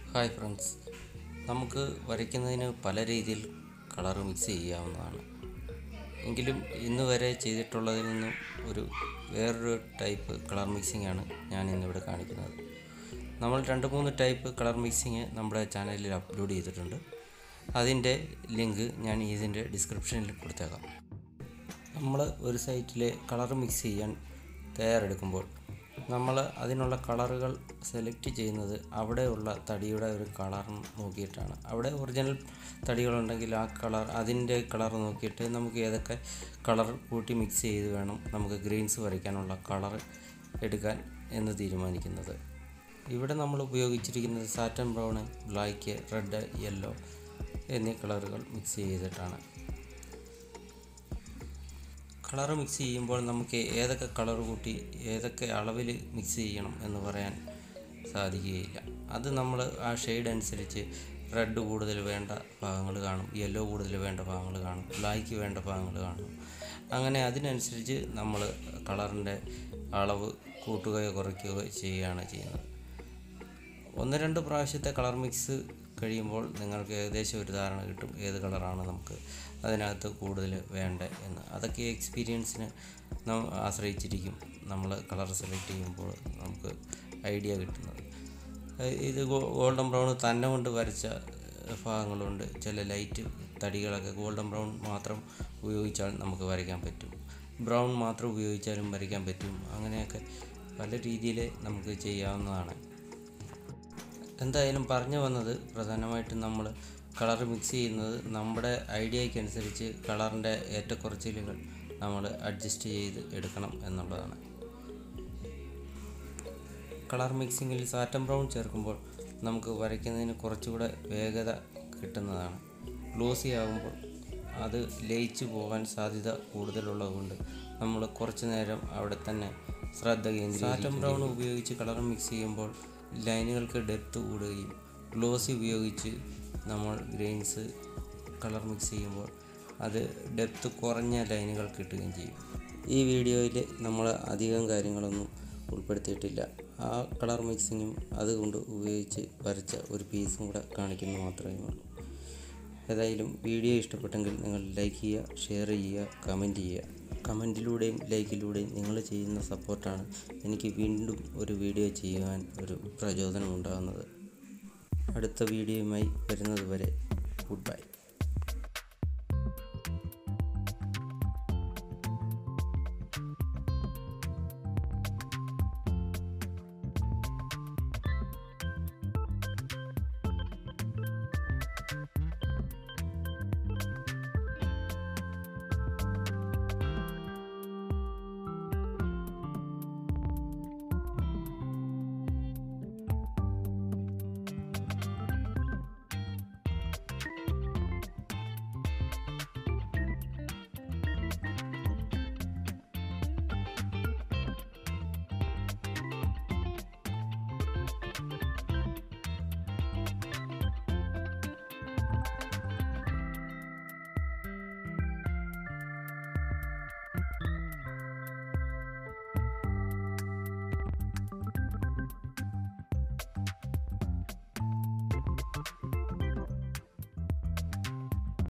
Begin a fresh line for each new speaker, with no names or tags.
hi friends നമുക്ക് വരയ്ക്കുന്നതിന് പല രീതിയിൽ കളർ മിക്സ് ചെയ്യാവുന്നതാണ് എങ്കിലും ഇന്ന് വരെ ചെയ്തിട്ടുള്ളതിൽ നിന്നും ഒരു വേറൊരു ടൈപ്പ് കളർ മിക്സിംഗ് ആണ് ഞാൻ ഇന്നിവിടെ കാണിക്കുന്നത് നമ്മൾ രണ്ട് മൂന്ന് ടൈപ്പ് കളർ മിക്സിങ് നമ്മുടെ ചാനലിൽ അപ്ലോഡ് ചെയ്തിട്ടുണ്ട് അതിൻ്റെ ലിങ്ക് ഞാൻ ഇതിൻ്റെ ഡിസ്ക്രിപ്ഷനിൽ കൊടുത്തേക്കാം നമ്മൾ ഒരു സൈറ്റിൽ കളർ മിക്സ് ചെയ്യാൻ തയ്യാറെടുക്കുമ്പോൾ നമ്മൾ അതിനുള്ള കളറുകൾ സെലക്ട് ചെയ്യുന്നത് അവിടെയുള്ള തടിയുടെ ഒരു കളർ നോക്കിയിട്ടാണ് അവിടെ ഒറിജിനൽ തടികളുണ്ടെങ്കിൽ ആ കളർ അതിൻ്റെ കളർ നോക്കിയിട്ട് നമുക്ക് ഏതൊക്കെ കളർ കൂട്ടി മിക്സ് ചെയ്ത് വേണം നമുക്ക് ഗ്രെയിൻസ് വരയ്ക്കാനുള്ള കളർ എടുക്കാൻ എന്ന് തീരുമാനിക്കുന്നത് ഇവിടെ നമ്മൾ ഉപയോഗിച്ചിരിക്കുന്നത് satin brown black red yellow എന്നീ കളറുകൾ മിക്സ് ചെയ്തിട്ടാണ് കളർ മിക്സ് ചെയ്യുമ്പോൾ നമുക്ക് ഏതൊക്കെ കളർ കൂട്ടി ഏതൊക്കെ അളവിൽ മിക്സ് ചെയ്യണം എന്ന് പറയാൻ സാധിക്കുകയില്ല അത് നമ്മൾ ആ ഷെയ്ഡ് അനുസരിച്ച് റെഡ് കൂടുതൽ വേണ്ട ഭാഗങ്ങൾ കാണും യെല്ലോ കൂടുതൽ വേണ്ട ഭാഗങ്ങൾ കാണും ബ്ലാക്ക് വേണ്ട ഭാഗങ്ങൾ കാണും അങ്ങനെ അതിനനുസരിച്ച് നമ്മൾ കളറിൻ്റെ അളവ് കൂട്ടുകയോ കുറയ്ക്കുകയോ ചെയ്യുകയാണ് ചെയ്യുന്നത് ഒന്ന് രണ്ട് പ്രാവശ്യത്തെ കളർ മിക്സ് കഴിയുമ്പോൾ നിങ്ങൾക്ക് ഏകദേശം ഒരു ധാരണ കിട്ടും ഏത് കളറാണ് നമുക്ക് അതിനകത്ത് കൂടുതൽ വേണ്ടത് എന്ന് അതൊക്കെ എക്സ്പീരിയൻസിനെ ആശ്രയിച്ചിരിക്കും നമ്മൾ കളർ സെലക്ട് ചെയ്യുമ്പോൾ നമുക്ക് ഐഡിയ കിട്ടുന്നത് ഇത് ഗോൾഡൻ ബ്രൗൺ തന്നെ കൊണ്ട് വരച്ച ഭാഗങ്ങളുണ്ട് ചില ലൈറ്റ് തടികളൊക്കെ ഗോൾഡൻ ബ്രൗൺ മാത്രം ഉപയോഗിച്ചാൽ നമുക്ക് വരയ്ക്കാൻ പറ്റും ബ്രൗൺ മാത്രം ഉപയോഗിച്ചാലും വരയ്ക്കാൻ പറ്റും അങ്ങനെയൊക്കെ പല രീതിയിൽ നമുക്ക് ചെയ്യാവുന്നതാണ് എന്തായാലും പറഞ്ഞു വന്നത് പ്രധാനമായിട്ടും നമ്മൾ കളർ മിക്സ് ചെയ്യുന്നത് നമ്മുടെ ഐഡിയയ്ക്ക് അനുസരിച്ച് കളറിൻ്റെ ഏറ്റക്കുറച്ചിലുകൾ നമ്മൾ അഡ്ജസ്റ്റ് ചെയ്ത് എടുക്കണം എന്നുള്ളതാണ് കളർ മിക്സിങ്ങിൽ സാറ്റൻ ബ്രൗൺ ചേർക്കുമ്പോൾ നമുക്ക് വരയ്ക്കുന്നതിന് കുറച്ചുകൂടെ വേഗത കിട്ടുന്നതാണ് ഗ്ലോസി ആകുമ്പോൾ അത് ലയിച്ചു പോകാൻ സാധ്യത കൂടുതലുള്ളതുകൊണ്ട് നമ്മൾ കുറച്ച് നേരം അവിടെ തന്നെ ശ്രദ്ധ കേന്ദ്രീകരിക്കും സാറ്റൻ ബ്രൗൺ ഉപയോഗിച്ച് കളർ മിക്സ് ചെയ്യുമ്പോൾ ലൈനുകൾക്ക് ഡെപ്ത് കൂടുകയും ഗ്ലോസി ഉപയോഗിച്ച് നമ്മൾ ഗ്രെയിൻസ് കളർ മിക്സ് ചെയ്യുമ്പോൾ അത് ഡെപ്ത് കുറഞ്ഞ ലൈനുകൾ കിട്ടുകയും ചെയ്യും ഈ വീഡിയോയിൽ നമ്മൾ അധികം കാര്യങ്ങളൊന്നും ഉൾപ്പെടുത്തിയിട്ടില്ല ആ കളർ മിക്സിങ്ങും അതുകൊണ്ട് ഉപയോഗിച്ച് വരച്ച ഒരു പീസും കൂടെ കാണിക്കുന്നു മാത്രമേ ഉള്ളൂ ഏതായാലും വീഡിയോ ഇഷ്ടപ്പെട്ടെങ്കിൽ നിങ്ങൾ ലൈക്ക് ചെയ്യുക ഷെയർ ചെയ്യുക കമൻറ്റ് ചെയ്യുക കമൻറ്റിലൂടെയും ലൈക്കിലൂടെയും നിങ്ങൾ ചെയ്യുന്ന സപ്പോർട്ടാണ് എനിക്ക് വീണ്ടും ഒരു വീഡിയോ ചെയ്യുവാൻ ഒരു പ്രചോദനം ഉണ്ടാകുന്നത് അടുത്ത വീഡിയോയുമായി വരുന്നത് വരെ ഗുഡ് ബൈ